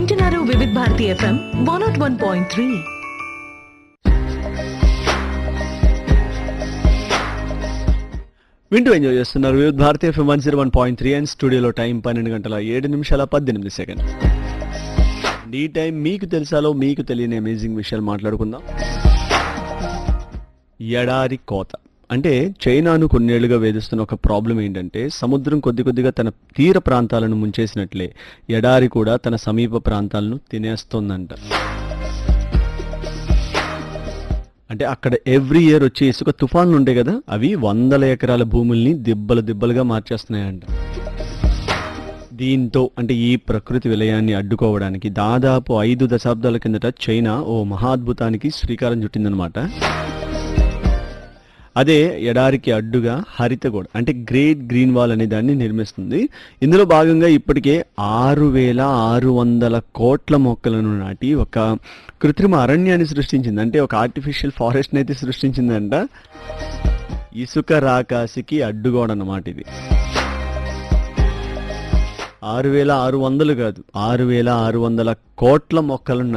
వింటున్నారు Vividh Bharati FM one nought one point three వింటూ enjoy చేస్తున్నారు Vividh Bharati FM one zero one point three and స్టూడియోలో time పన్నెండు గంటల ఏడు నిమిషాల పద్దెనిమిది సెకండ్ ఈ టైం మీకు తెలుసాలో మీకు తెలియని అమేజింగ్ విషయాలు మాట్లాడుకుందాం ఎడారి కోత అంటే చైనాను కొన్నేళ్లుగా వేధిస్తున్న ఒక ప్రాబ్లం ఏంటంటే సముద్రం కొద్ది కొద్దిగా తన తీర ప్రాంతాలను ముంచేసినట్లే ఎడారి కూడా తన సమీప ప్రాంతాలను తినేస్తోందంట అంటే అక్కడ ఎవ్రీ ఇయర్ వచ్చే ఇసుక తుఫాన్లు ఉంటాయి కదా అవి వందల ఎకరాల భూముల్ని దిబ్బలు దిబ్బలుగా మార్చేస్తున్నాయంట దీంతో అంటే ఈ ప్రకృతి విలయాన్ని అడ్డుకోవడానికి దాదాపు ఐదు దశాబ్దాల కిందట చైనా ఓ మహాద్భుతానికి శ్రీకారం చుట్టిందనమాట అదే ఎడారికి అడ్డుగా హరితగోడ అంటే గ్రేట్ గ్రీన్ వాల్ అనే దాన్ని నిర్మిస్తుంది ఇందులో భాగంగా ఇప్పటికే ఆరు వేల ఆరు వందల కోట్ల మొక్కలను నాటి ఒక కృత్రిమ అరణ్యాన్ని సృష్టించింది అంటే ఒక ఆర్టిఫిషియల్ ఫారెస్ట్ అయితే సృష్టించిందంట ఇసుక రాకాసికి అడ్డుగోడ అన్నమాట ఇది ఆరు వేల ఆరు వందలు కాదు ఆరు వేల ఆరు వందల కోట్ల మొక్కలను